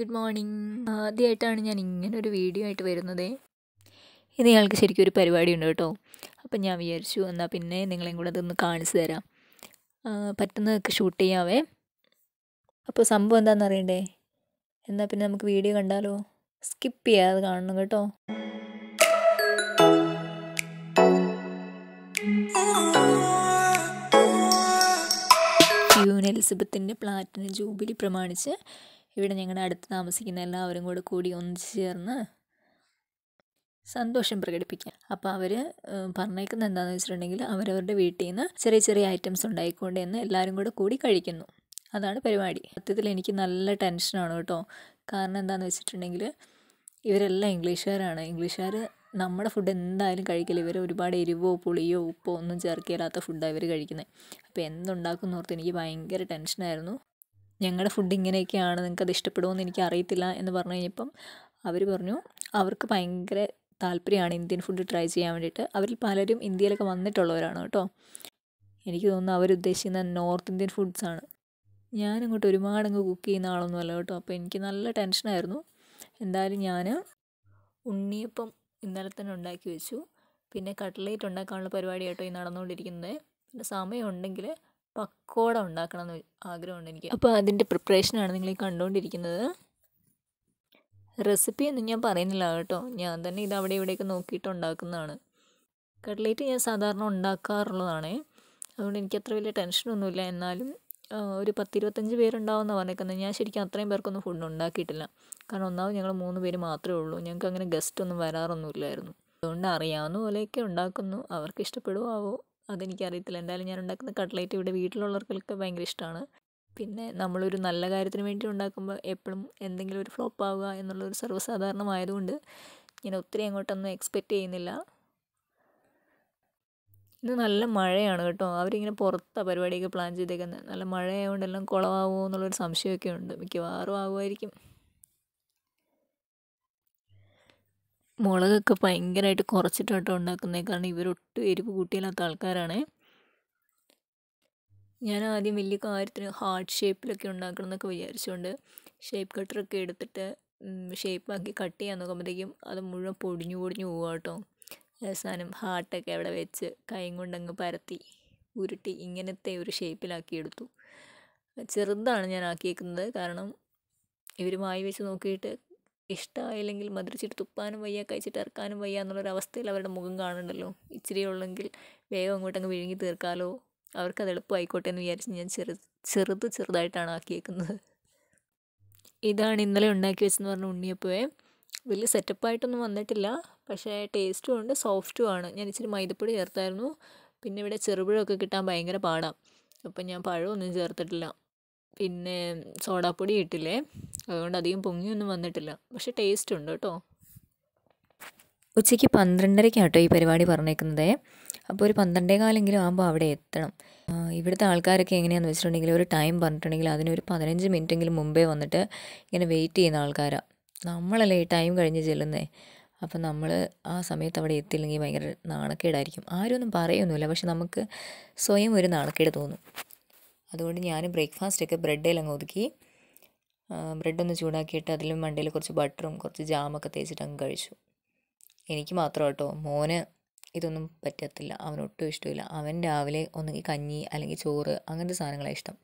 good morning ആദ്യമായിട്ടാണ് ഞാൻ ഇങ്ങനെ ഒരു വീഡിയോ ആയിട്ട് വരുന്നത് ഇത് ഞങ്ങൾക്ക് ശരിക്കും ഒരു പരിപാടി ഉണ്ട് കേട്ടോ അപ്പം ഞാൻ വിചാരിച്ചു എന്നാൽ പിന്നെ നിങ്ങളെയും കൂടെ അതൊന്ന് കാണിച്ചു തരാം ആ, പറ്റുന്നതൊക്കെ ഷൂട്ട് ചെയ്യാവേ അപ്പോൾ സംഭവം എന്താണെന്ന് അറിയണ്ടേ എന്നാൽ പിന്നെ നമുക്ക് വീഡിയോ കണ്ടാലോ സ്കിപ്പ് ചെയ്യാതെ കാണണം കേട്ടോ ക്യൂൻ എലിസബത്തിൻ്റെ പ്ലാറ്റിനം ജൂബിലി പ്രമാണിച്ച് ഇവിടെ ഞങ്ങളുടെ അടുത്ത് താമസിക്കുന്ന എല്ലാവരും കൂടെ കൂടി ഒന്നിച്ച് ചേർന്ന് സന്തോഷം പ്രകടിപ്പിക്കാം അപ്പോൾ അവർ പറഞ്ഞേക്കുന്നത് എന്താണെന്ന് വെച്ചിട്ടുണ്ടെങ്കിൽ അവരവരുടെ വീട്ടിൽ നിന്ന് ചെറിയ ചെറിയ ഐറ്റംസ് ഉണ്ടായിക്കൊണ്ട് എന്ന് എല്ലാവരും കൂടെ കൂടി കഴിക്കുന്നു അതാണ് പരിപാടി സത്യത്തിൽ എനിക്ക് നല്ല ടെൻഷനാണ് കേട്ടോ കാരണം എന്താണെന്ന് വെച്ചിട്ടുണ്ടെങ്കിൽ ഇവരെല്ലാം ഇംഗ്ലീഷുകാരാണ് ഇംഗ്ലീഷുകാർ നമ്മുടെ ഫുഡ് എന്തായാലും കഴിക്കില്ല ഇവർ ഒരുപാട് എരിവോ പുളിയോ ഉപ്പോ ഒന്നും ചേർക്കില്ലാത്ത ഫുഡാണ് ഇവർ കഴിക്കുന്നത് അപ്പോൾ എന്തുണ്ടാക്കും ഓർത്ത് എനിക്ക് ഭയങ്കര ടെൻഷനായിരുന്നു ഞങ്ങളുടെ ഫുഡ് ഇങ്ങനെയൊക്കെയാണ് നിങ്ങൾക്ക് അത് ഇഷ്ടപ്പെടുമോ എന്ന് എനിക്ക് അറിയത്തില്ല എന്ന് പറഞ്ഞു കഴിഞ്ഞപ്പം അവർ പറഞ്ഞു അവർക്ക് ഭയങ്കര താല്പര്യമാണ് ഇന്ത്യൻ ഫുഡ് ട്രൈ ചെയ്യാൻ വേണ്ടിയിട്ട് അവരിൽ പലരും ഇന്ത്യയിലൊക്കെ വന്നിട്ടുള്ളവരാണ് കേട്ടോ എനിക്ക് തോന്നുന്നു അവരുദ്ദേശിക്കുന്ന നോർത്ത് ഇന്ത്യൻ ഫുഡ്സാണ് ഞാനങ്ങോട്ട് ഒരുപാട് അങ്ങ് കുക്ക് ചെയ്യുന്ന ആളൊന്നുമല്ല കേട്ടോ അപ്പോൾ എനിക്ക് നല്ല ടെൻഷനായിരുന്നു എന്തായാലും ഞാൻ ഉണ്ണിയപ്പം ഇന്നലെ തന്നെ ഉണ്ടാക്കി വെച്ചു പിന്നെ കട്ട്ലേറ്റ് ഉണ്ടാക്കാനുള്ള പരിപാടി കേട്ടോ ഈ നടന്നുകൊണ്ടിരിക്കുന്നത് പിന്നെ സമയമുണ്ടെങ്കിൽ പക്കോട ഉണ്ടാക്കണം എന്ന് ആഗ്രഹമുണ്ട് എനിക്ക് അപ്പോൾ അതിൻ്റെ പ്രിപ്പറേഷനാണ് നിങ്ങൾ ഈ കണ്ടുകൊണ്ടിരിക്കുന്നത് റെസിപ്പി ഒന്നും ഞാൻ പറയുന്നില്ല കേട്ടോ ഞാൻ തന്നെ ഇത് അവിടെ ഇവിടെയൊക്കെ നോക്കിയിട്ട് ഉണ്ടാക്കുന്നതാണ് കട്ട്ലേറ്റ് ഞാൻ സാധാരണ ഉണ്ടാക്കാറുള്ളതാണ് അതുകൊണ്ട് എനിക്ക് അത്ര വലിയ ടെൻഷനൊന്നുമില്ല എന്നാലും ആ, ഒരു പത്തിരുപത്തഞ്ച് പേരുണ്ടാവുമെന്ന് പറഞ്ഞേക്കുന്നത് ഞാൻ ശരിക്കും അത്രയും പേർക്കൊന്നും ഫുഡ് ഉണ്ടാക്കിയിട്ടില്ല കാരണം ഒന്നാമത് ഞങ്ങൾ മൂന്ന് പേര് മാത്രമേ ഉള്ളൂ ഞങ്ങൾക്ക് അങ്ങനെ ഗസ്റ്റ് ഒന്നും വരാറൊന്നുമില്ലായിരുന്നു അതുകൊണ്ട് അറിയാവുന്ന പോലെയൊക്കെ ഉണ്ടാക്കുന്നു അവർക്ക് ഇഷ്ടപ്പെടുമോ ആവോ അതെനിക്കറിയത്തില്ല എന്തായാലും ഞാൻ ഉണ്ടാക്കുന്ന കട്ട്ലേറ്റ് ഇവിടെ വീട്ടിലുള്ളവർക്കൊക്കെ ഭയങ്കര ഇഷ്ടമാണ് പിന്നെ നമ്മളൊരു നല്ല കാര്യത്തിന് വേണ്ടി ഉണ്ടാക്കുമ്പോൾ എപ്പോഴും എന്തെങ്കിലും ഒരു ഫ്ലോപ്പ് ആവുക എന്നുള്ളൊരു സർവ്വസാധാരണമായതുകൊണ്ട് ഞാൻ ഒത്തിരി അങ്ങോട്ടൊന്നും എക്സ്പെക്റ്റ് ചെയ്യുന്നില്ല ഇന്ന് നല്ല മഴയാണ് കേട്ടോ അവരിങ്ങനെ പുറത്താണ് പരിപാടിയൊക്കെ പ്ലാൻ ചെയ്തേക്കുന്നത് നല്ല മഴയായതുകൊണ്ട് എല്ലാം കുളമാവുമോ എന്നുള്ളൊരു സംശയമൊക്കെ ഉണ്ട് മിക്കവാറും ആകുമായിരിക്കും മുളകൊക്കെ ഭയങ്കരമായിട്ട് കുറച്ചിട്ട് കേട്ടോ ഉണ്ടാക്കുന്നത് കാരണം ഇവരൊട്ടും എരിവ് കൂട്ടിയില്ലാത്ത ആൾക്കാരാണേ ഞാൻ ആദ്യം വലിയ കാര്യത്തിന് ഹാർട്ട് ഷേപ്പിലൊക്കെ ഉണ്ടാക്കണം എന്നൊക്കെ വിചാരിച്ചുകൊണ്ട് ഷേപ്പ് കട്ടറൊക്കെ എടുത്തിട്ട് ഷേപ്പാക്കി കട്ട് ചെയ്യാൻ നോക്കുമ്പോഴത്തേക്കും അത് മുഴുവൻ പൊടിഞ്ഞു പൊടിഞ്ഞു പോവുക കേട്ടോ അവസാനം ഹാർട്ടൊക്കെ അവിടെ വെച്ച് കൈ കൊണ്ടങ്ങ് പരത്തി ഉരുട്ടി ഇങ്ങനത്തെ ഒരു ഷേപ്പിലാക്കി എടുത്തു ചെറുതാണ് ഞാൻ ആക്കിയേക്കുന്നത് കാരണം ഇവർ വായി വെച്ച് നോക്കിയിട്ട് ഇഷ്ടമായില്ലെങ്കിൽ മധുരിച്ചിട്ട് തുപ്പാനും വയ്യ കഴിച്ചിട്ട് ഇറക്കാനും വയ്യ എന്നുള്ളൊരവസ്ഥയിൽ അവരുടെ മുഖം കാണണ്ടല്ലോ ഇച്ചിരി ഉള്ളെങ്കിൽ വേഗം അങ്ങോട്ടങ്ങ് വിഴുങ്ങി തീർക്കാലോ അവർക്കത് എളുപ്പമായിക്കോട്ടെ എന്ന് വിചാരിച്ച് ഞാൻ ചെറു ചെറുത് ചെറുതായിട്ടാണ് ആക്കിയേക്കുന്നത് ഇതാണ് ഇന്നലെ ഉണ്ടാക്കി വെച്ചെന്ന് പറഞ്ഞ ഉണ്ണിയപ്പവേ വലിയ സെറ്റപ്പായിട്ടൊന്നും വന്നിട്ടില്ല പക്ഷേ ടേസ്റ്റും ഉണ്ട് സോഫ്റ്റും ആണ് ഞാൻ ഇച്ചിരി മൈദപ്പൊടി ചേർത്തായിരുന്നു പിന്നെ ഇവിടെ ചെറുപഴമൊക്കെ കിട്ടാൻ ഭയങ്കര പാടാണ് അപ്പം ഞാൻ പഴമൊന്നും ചേർത്തിട്ടില്ല പിന്നെ സോഡാപ്പൊടി ഇട്ടില്ലേ അതുകൊണ്ട് അധികം പൊങ്ങിയൊന്നും വന്നിട്ടില്ല പക്ഷേ ടേസ്റ്റ് ഉണ്ട് കേട്ടോ ഉച്ചയ്ക്ക് പന്ത്രണ്ടരയ്ക്കാണ് കേട്ടോ ഈ പരിപാടി പറഞ്ഞേക്കുന്നത് അപ്പോൾ ഒരു പന്ത്രണ്ടേ കാലെങ്കിലും ആകുമ്പോൾ അവിടെ എത്തണം ആ, ഇവിടുത്തെ ആൾക്കാരൊക്കെ എങ്ങനെയാണെന്ന് വെച്ചിട്ടുണ്ടെങ്കിൽ ഒരു ടൈം പറഞ്ഞിട്ടുണ്ടെങ്കിൽ അതിനൊരു പതിനഞ്ച് മിനിറ്റെങ്കിലും മുമ്പേ വന്നിട്ട് ഇങ്ങനെ വെയിറ്റ് ചെയ്യുന്ന ആൾക്കാരാണ് നമ്മളല്ലേ ഈ ടൈം കഴിഞ്ഞ് ചെല്ലുന്നേ അപ്പം നമ്മൾ ആ സമയത്ത് അവിടെ എത്തിയില്ലെങ്കിൽ ഭയങ്കര നാണക്കേടായിരിക്കും ആരും ഒന്നും പറയൊന്നുമില്ല പക്ഷെ നമുക്ക് സ്വയം ഒരു നാണക്കേട് തോന്നും അതുകൊണ്ട് ഞാൻ ബ്രേക്ക്ഫാസ്റ്റൊക്കെ ബ്രെഡിൽ അങ്ങ് ഒതുക്കി ബ്രെഡൊന്ന് ചൂടാക്കിയിട്ട് അതിലും മണ്ടയിൽ കുറച്ച് ബട്ടറും കുറച്ച് ജാമൊക്കെ തേച്ചിട്ട് അങ്ങ് കഴിച്ചു എനിക്ക് മാത്രം കേട്ടോ മോന് ഇതൊന്നും പറ്റത്തില്ല അവനൊട്ടും ഇഷ്ടമില്ല അവൻ രാവിലെ ഒന്നുകിൽ കഞ്ഞി അല്ലെങ്കിൽ ചോറ് അങ്ങനത്തെ സാധനങ്ങളാണ് ഇഷ്ടം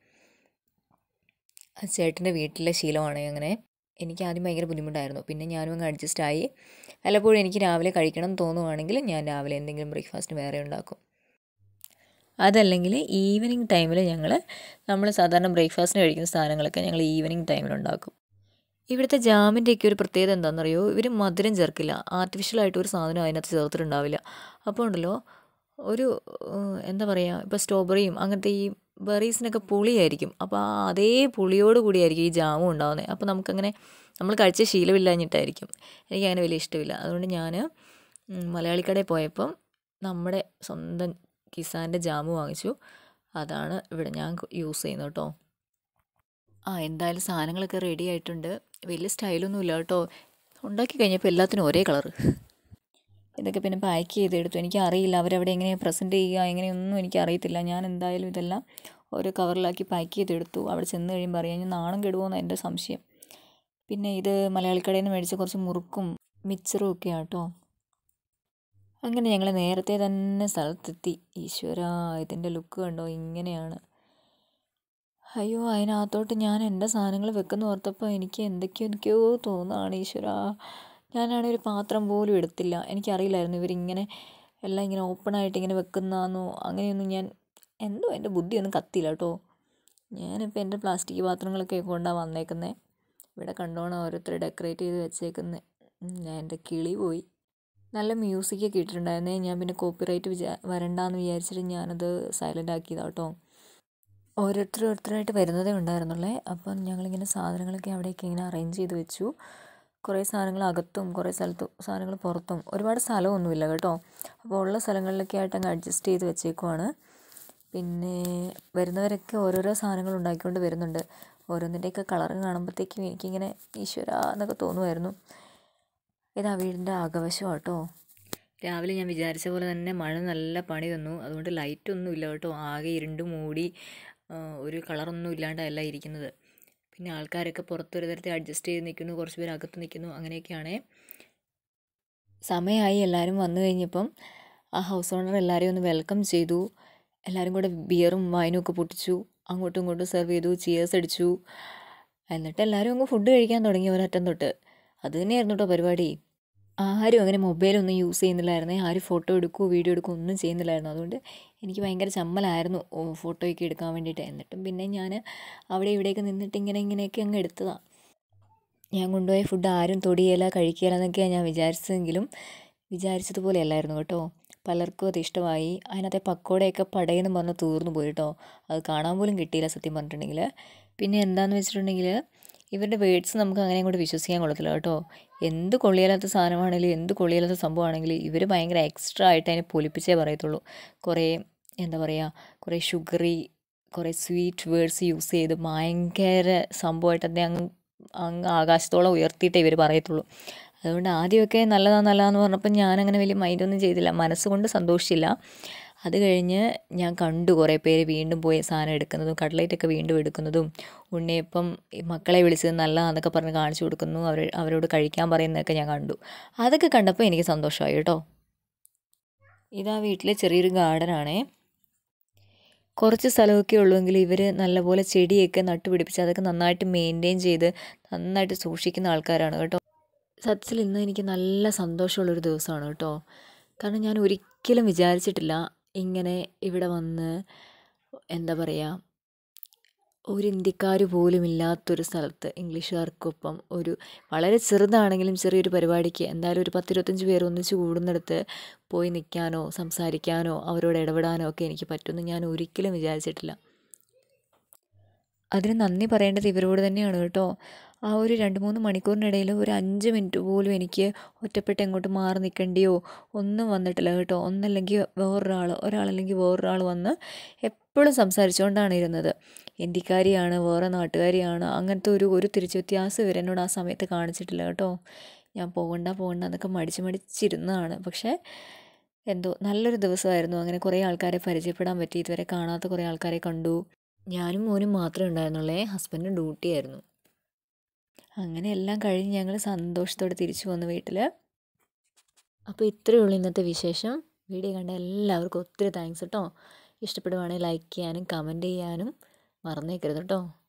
ആ ചേട്ടൻ്റെ വീട്ടിലെ ശീലമാണ് അങ്ങനെ എനിക്ക് ആദ്യം ഭയങ്കര ബുദ്ധിമുട്ടായിരുന്നു പിന്നെ ഞാനും അങ്ങ് അഡ്ജസ്റ്റ് ആയി വല്ലപ്പോഴും എനിക്ക് രാവിലെ കഴിക്കണം എന്ന് തോന്നുവാണെങ്കിൽ ഞാൻ രാവിലെ എന്തെങ്കിലും ബ്രേക്ക്ഫാസ്റ്റ് വേറെ ഉണ്ടാക്കും അതല്ലെങ്കിൽ ഈവനിങ് ടൈമിൽ ഞങ്ങൾ നമ്മൾ സാധാരണ ബ്രേക്ക്ഫാസ്റ്റിന് കഴിക്കുന്ന സാധനങ്ങളൊക്കെ ഞങ്ങൾ ഈവനിങ് ടൈമിൽ ഉണ്ടാക്കും ഇവിടുത്തെ ജാമിൻ്റെയൊക്കെ ഒരു പ്രത്യേകത എന്താണെന്നറിയോ ഇവർ മധുരം ചേർക്കില്ല ആർട്ടിഫിഷ്യലായിട്ട് ഒരു സാധനം അതിനകത്ത് ചേർത്തിട്ടുണ്ടാവില്ല അപ്പോൾ ഉണ്ടല്ലോ ഒരു ഏഹ്, എന്താ പറയുക ഇപ്പോൾ സ്ട്രോബെറിയും അങ്ങനത്തെ ഈ ബെറീസിനൊക്കെ പുളിയായിരിക്കും അപ്പോൾ ആ അതേ പുളിയോട് കൂടിയായിരിക്കും ഈ ജാമും ഉണ്ടാകുന്നത് അപ്പോൾ നമുക്കങ്ങനെ നമ്മൾ കഴിച്ച ശീലമില്ലാഞ്ഞിട്ടായിരിക്കും എനിക്കങ്ങനെ വലിയ ഇഷ്ടമില്ല അതുകൊണ്ട് ഞാൻ മലയാളി കടയിൽ പോയപ്പം നമ്മുടെ സ്വന്തം കിസാൻ്റെ ജാമ് വാങ്ങിച്ചു അതാണ് ഇവിടെ ഞാൻ യൂസ് ചെയ്യുന്നത് കേട്ടോ ആ എന്തായാലും സാധനങ്ങളൊക്കെ റെഡി ആയിട്ടുണ്ട് വലിയ സ്റ്റൈലൊന്നും ഇല്ല കേട്ടോ ഉണ്ടാക്കി കഴിഞ്ഞപ്പോൾ എല്ലാത്തിനും ഒരേ കളറ് ഇതൊക്കെ പിന്നെ പാക്ക് ചെയ്തെടുത്തു എനിക്ക് അറിയില്ല അവരവിടെ എങ്ങനെയാണ് പ്രസൻറ്റ് ചെയ്യുക എങ്ങനെയൊന്നും എനിക്ക് അറിയത്തില്ല ഞാൻ എന്തായാലും ഇതെല്ലാം ഓരോ കവറിലാക്കി പാക്ക് ചെയ്തെടുത്തു അവിടെ ചെന്ന് കഴിയുമ്പോൾ അറിയാം ഞാൻ നാണം കെടുമോയെന്ന് എൻ്റെ സംശയം പിന്നെ ഇത് മലയാളി കടയിൽ നിന്ന് മേടിച്ച കുറച്ച് മുറുക്കും മിച്ചറും ഒക്കെയാണ് കേട്ടോ അങ്ങനെ ഞങ്ങൾ നേരത്തെ തന്നെ സ്ഥലത്തെത്തി ഈശ്വര ഇതിൻ്റെ ലുക്ക് കണ്ടോ ഇങ്ങനെയാണ് അയ്യോ അതിനകത്തോട്ട് ഞാൻ എൻ്റെ സാധനങ്ങൾ വെക്കുന്ന ഓർത്തപ്പോൾ എനിക്ക് എന്തൊക്കെയോ എന്തൊക്കെയോ തോന്നുകയാണ് ഈശ്വര ഞാനാണെങ്കിൽ ഒരു പാത്രം പോലും എടുത്തില്ല എനിക്കറിയില്ലായിരുന്നു ഇവരിങ്ങനെ എല്ലാം ഇങ്ങനെ ഓപ്പണായിട്ട് ഇങ്ങനെ വെക്കുന്നതാണെന്നോ അങ്ങനെയൊന്നും ഞാൻ എന്തോ എൻ്റെ ബുദ്ധിയൊന്നും കത്തിയില്ല കേട്ടോ ഞാനിപ്പോൾ എൻ്റെ പ്ലാസ്റ്റിക് പാത്രങ്ങളൊക്കെ കൊണ്ടാണ് വന്നേക്കുന്നത് ഇവിടെ കണ്ടോണം ഓരോരുത്തർ ഡെക്കറേറ്റ് ചെയ്ത് വെച്ചേക്കുന്നത് ഞാൻ എൻ്റെ കിളി പോയി നല്ല മ്യൂസിക്കൊക്കെ ഇട്ടിട്ടുണ്ടായിരുന്നേ ഞാൻ പിന്നെ കോപ്പിറൈറ്റ് വിചാ വരണ്ടാന്ന് വിചാരിച്ചിട്ട് ഞാനത് സൈലൻ്റ് ആക്കിയതാണ് കേട്ടോ ഓരോരുത്തർ ഓരോരുത്തരായിട്ട് വരുന്നതേ ഉണ്ടായിരുന്നുള്ളേ അപ്പം ഞങ്ങളിങ്ങനെ സാധനങ്ങളൊക്കെ അവിടെയൊക്കെ ഇങ്ങനെ അറേഞ്ച് ചെയ്ത് വെച്ചു കുറേ സാധനങ്ങൾ അകത്തും കുറേ സ്ഥലത്തും സാധനങ്ങൾ പുറത്തും ഒരുപാട് സ്ഥലമൊന്നുമില്ല കേട്ടോ അപ്പോൾ ഉള്ള സ്ഥലങ്ങളിലൊക്കെ ആയിട്ട് അങ്ങ് അഡ്ജസ്റ്റ് ചെയ്ത് വെച്ചേക്കുവാണ് പിന്നെ വരുന്നവരൊക്കെ ഓരോരോ സാധനങ്ങൾ ഉണ്ടാക്കിക്കൊണ്ട് വരുന്നുണ്ട് ഓരോന്നിൻ്റെയൊക്കെ കളർ കാണുമ്പോഴത്തേക്കും എനിക്കിങ്ങനെ ഈശ്വര എന്നൊക്കെ തോന്നുമായിരുന്നു ഇതാ വീടിൻ്റെ ആകവശം കേട്ടോ രാവിലെ ഞാൻ വിചാരിച്ച പോലെ തന്നെ മഴ നല്ല പണി തന്നു അതുകൊണ്ട് ലൈറ്റൊന്നും ഇല്ല കേട്ടോ ആകെ ഇരുണ്ട് മൂടി ഒരു കളറൊന്നും ഇല്ലാണ്ടല്ല ഇരിക്കുന്നത് പിന്നെ ആൾക്കാരൊക്കെ പുറത്തൊരു തരത്തിൽ അഡ്ജസ്റ്റ് ചെയ്ത് നിൽക്കുന്നു കുറച്ച് പേര് അകത്ത് നിൽക്കുന്നു അങ്ങനെയൊക്കെയാണേ സമയമായി എല്ലാവരും വന്നു കഴിഞ്ഞപ്പം ആ ഹൗസ് ഓണർ എല്ലാവരെയും ഒന്ന് വെൽക്കം ചെയ്തു എല്ലാവരും കൂടെ ബിയറും വൈനും ഒക്കെ പൊട്ടിച്ചു അങ്ങോട്ടും ഇങ്ങോട്ടും സെർവ് ചെയ്തു ചിയേഴ്സ് അടിച്ചു എന്നിട്ട് എല്ലാവരും അങ്ങ് ഫുഡ് കഴിക്കാൻ തുടങ്ങി ഒരറ്റം തൊട്ട് അത് തന്നെയായിരുന്നു കേട്ടോ പരിപാടി ആരും അങ്ങനെ മൊബൈലൊന്നും യൂസ് ചെയ്യുന്നില്ലായിരുന്നേ ആരും ഫോട്ടോ എടുക്കുകയോ വീഡിയോ എടുക്കുകയോ ഒന്നും ചെയ്യുന്നില്ലായിരുന്നു അതുകൊണ്ട് എനിക്ക് ഭയങ്കര ചമ്മലായിരുന്നു ഫോട്ടോയൊക്കെ എടുക്കാൻ വേണ്ടിയിട്ട് എന്നിട്ടും പിന്നെ ഞാൻ അവിടെ ഇവിടെയൊക്കെ നിന്നിട്ട് ഇങ്ങനെ ഇങ്ങനെയൊക്കെ അങ്ങ് എടുത്തതാണ് ഞാൻ കൊണ്ടുപോയ ഫുഡ് ആരും തൊടിയില്ല കഴിക്കുകയില്ല എന്നൊക്കെയാണ് ഞാൻ വിചാരിച്ചതെങ്കിലും വിചാരിച്ചതുപോലെ അല്ലായിരുന്നു കേട്ടോ പലർക്കും അത് ഇഷ്ടമായി അതിനകത്തെ പക്കോടയൊക്കെ പടയെന്ന് പറഞ്ഞ് തീർന്നു പോയി കേട്ടോ അത് കാണാൻ പോലും കിട്ടിയില്ല സത്യം പറഞ്ഞിട്ടുണ്ടെങ്കിൽ പിന്നെ എന്താണെന്ന് വെച്ചിട്ടുണ്ടെങ്കിൽ ഇവരുടെ വേർഡ്സ് നമുക്ക് അങ്ങനെ അങ്ങോട്ട് വിശ്വസിക്കാൻ കൊള്ളത്തില്ല കേട്ടോ എന്ത് കൊള്ളിയാലാത്ത സാധനമാണെങ്കിലും എന്ത് കൊള്ളിയാലാത്ത സംഭവമാണെങ്കിലും ഇവർ ഭയങ്കര എക്സ്ട്രാ ആയിട്ട് അതിനെ പൊലിപ്പിച്ചേ പറയത്തുള്ളൂ കുറേ എന്താ പറയുക കുറേ ഷുഗറി കുറേ സ്വീറ്റ് വേർഡ്സ് യൂസ് ചെയ്ത് ഭയങ്കര സംഭവമായിട്ട് അതിനെ അങ്ങ് അങ്ങ് ആകാശത്തോളം ഉയർത്തിയിട്ടേ ഇവർ പറയത്തുള്ളൂ അതുകൊണ്ട് ആദ്യമൊക്കെ നല്ലതാ നല്ലതാന്ന് പറഞ്ഞപ്പോൾ ഞാനങ്ങനെ വലിയ മൈൻഡൊന്നും ചെയ്തില്ല മനസ്സുകൊണ്ട് സന്തോഷിച്ചില്ല അത് കഴിഞ്ഞ് ഞാൻ കണ്ടു കുറേ പേര് വീണ്ടും പോയി സാധനം എടുക്കുന്നതും കട്ട്ലേറ്റൊക്കെ വീണ്ടും എടുക്കുന്നതും ഉണ്ണിയപ്പം മക്കളെ വിളിച്ചത് നല്ലതാന്നൊക്കെ പറഞ്ഞ് കാണിച്ചു കൊടുക്കുന്നു അവർ അവരോട് കഴിക്കാൻ പറയുന്നതൊക്കെ ഞാൻ കണ്ടു അതൊക്കെ കണ്ടപ്പോൾ എനിക്ക് സന്തോഷമായി കേട്ടോ ഇതാ വീട്ടിലെ ചെറിയൊരു ഗാർഡനാണേ കുറച്ച് സ്ഥലമൊക്കെ ഉള്ളുവെങ്കിൽ ഇവർ നല്ലപോലെ ചെടിയൊക്കെ നട്ടുപിടിപ്പിച്ച് അതൊക്കെ നന്നായിട്ട് മെയിൻറ്റെയിൻ ചെയ്ത് നന്നായിട്ട് സൂക്ഷിക്കുന്ന ആൾക്കാരാണ് കേട്ടോ സത്യത്തിൽ ഇന്ന് എനിക്ക് നല്ല സന്തോഷമുള്ളൊരു ദിവസമാണ് കേട്ടോ കാരണം ഞാൻ ഒരിക്കലും വിചാരിച്ചിട്ടില്ല ഇങ്ങനെ ഇവിടെ വന്ന് എന്താ പറയുക ഒരു ഇന്ത്യക്കാർ പോലും ഇല്ലാത്തൊരു സ്ഥലത്ത് ഇംഗ്ലീഷുകാർക്കൊപ്പം ഒരു വളരെ ചെറുതാണെങ്കിലും ചെറിയൊരു പരിപാടിക്ക് എന്തായാലും ഒരു പത്തിരുപത്തഞ്ച് പേർ ഒന്നിച്ച് കൂടുന്നിടത്ത് പോയി നിൽക്കാനോ സംസാരിക്കാനോ അവരോട് ഇടപെടാനോ ഒക്കെ എനിക്ക് പറ്റുമെന്ന് ഞാൻ ഒരിക്കലും വിചാരിച്ചിട്ടില്ല അതിന് നന്ദി പറയേണ്ടത് ഇവരോട് തന്നെയാണ് കേട്ടോ ആ ഒരു രണ്ട് മൂന്ന് മണിക്കൂറിനിടയിൽ ഒരു അഞ്ച് മിനിറ്റ് പോലും എനിക്ക് ഒറ്റപ്പെട്ട് എങ്ങോട്ട് മാറി നിൽക്കേണ്ടിയോ ഒന്നും വന്നിട്ടില്ല കേട്ടോ ഒന്നല്ലെങ്കിൽ വേറൊരാൾ ഒരാളല്ലെങ്കിൽ വേറൊരാൾ വന്ന് എപ്പോഴും സംസാരിച്ചുകൊണ്ടാണ് ഇരുന്നത് ഇന്ത്യക്കാരിയാണ് വേറെ നാട്ടുകാരിയാണ് അങ്ങനത്തെ ഒരു ഒരു തിരിച്ചു വ്യത്യാസം ഇവരെന്നോട് ആ സമയത്ത് കാണിച്ചിട്ടില്ല കേട്ടോ ഞാൻ പോകണ്ട പോകണ്ട എന്നൊക്കെ മടിച്ച് മടിച്ചിരുന്നതാണ് പക്ഷേ എന്തോ നല്ലൊരു ദിവസമായിരുന്നു അങ്ങനെ കുറേ ആൾക്കാരെ പരിചയപ്പെടാൻ പറ്റി ഇതുവരെ കാണാത്ത കുറേ ആൾക്കാരെ കണ്ടു ഞാനും മോനും മാത്രമേ ഉണ്ടായിരുന്നുള്ളേ ഹസ്ബൻഡ് ഡ്യൂട്ടി ആയിരുന്നു അങ്ങനെ എല്ലാം കഴിഞ്ഞ് ഞങ്ങൾ സന്തോഷത്തോടെ തിരിച്ചു വന്നു വീട്ടിൽ അപ്പോൾ ഇത്രയേ ഉള്ളൂ ഇന്നത്തെ വിശേഷം വീഡിയോ കണ്ട എല്ലാവർക്കും ഒത്തിരി താങ്ക്സ് കേട്ടോ ഇഷ്ടപ്പെടുവാണെങ്കിൽ ലൈക്ക് ചെയ്യാനും കമൻറ്റ് ചെയ്യാനും മറന്നേക്കരുത് കേട്ടോ